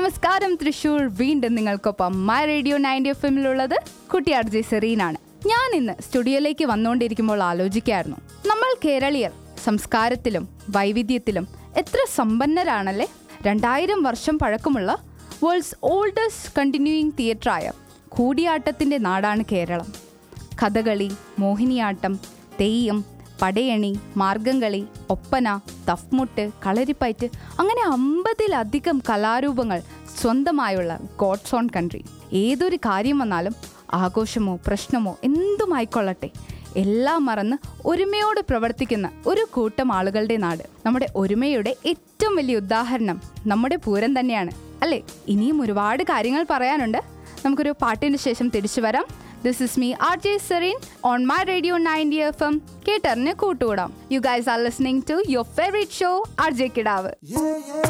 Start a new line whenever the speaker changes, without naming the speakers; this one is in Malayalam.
നമസ്കാരം തൃശൂർ വീണ്ടും നിങ്ങൾക്കൊപ്പം മൈ റേഡിയോ നയൻറ്റി എഫ് എമ്മിലുള്ളത് കുട്ടിയാർ ജെ സെറീനാണ് ഞാൻ ഇന്ന് സ്റ്റുഡിയോയിലേക്ക് വന്നുകൊണ്ടിരിക്കുമ്പോൾ ആലോചിക്കായിരുന്നു നമ്മൾ കേരളീയർ സംസ്കാരത്തിലും വൈവിധ്യത്തിലും എത്ര സമ്പന്നരാണല്ലേ രണ്ടായിരം വർഷം പഴക്കമുള്ള വേൾഡ്സ് ഓൾഡസ്റ്റ് കണ്ടിന്യൂയിങ് തിയേറ്ററായ കൂടിയാട്ടത്തിൻ്റെ നാടാണ് കേരളം കഥകളി മോഹിനിയാട്ടം തെയ്യം പടയണി മാർഗംകളി ഒപ്പന തഫ്മുട്ട് കളരിപ്പയറ്റ് അങ്ങനെ അമ്പതിലധികം കലാരൂപങ്ങൾ സ്വന്തമായുള്ള ഗോഡ്സ് ഓൺ കൺട്രി ഏതൊരു കാര്യം വന്നാലും ആഘോഷമോ പ്രശ്നമോ എന്തുമായിക്കൊള്ളട്ടെ എല്ലാം മറന്ന് ഒരുമയോടെ പ്രവർത്തിക്കുന്ന ഒരു കൂട്ടം ആളുകളുടെ നാട് നമ്മുടെ ഒരുമയുടെ ഏറ്റവും വലിയ ഉദാഹരണം നമ്മുടെ പൂരം തന്നെയാണ് അല്ലേ ഇനിയും ഒരുപാട് കാര്യങ്ങൾ പറയാനുണ്ട് നമുക്കൊരു പാട്ടിന് ശേഷം തിരിച്ചു വരാം this is me R J Sereen on my radio ninety F M കേട്ടറിന് കൂട്ടുകൂടാം you guys are listening to your favourite show R J കിടാവ്
Yeah, yeah.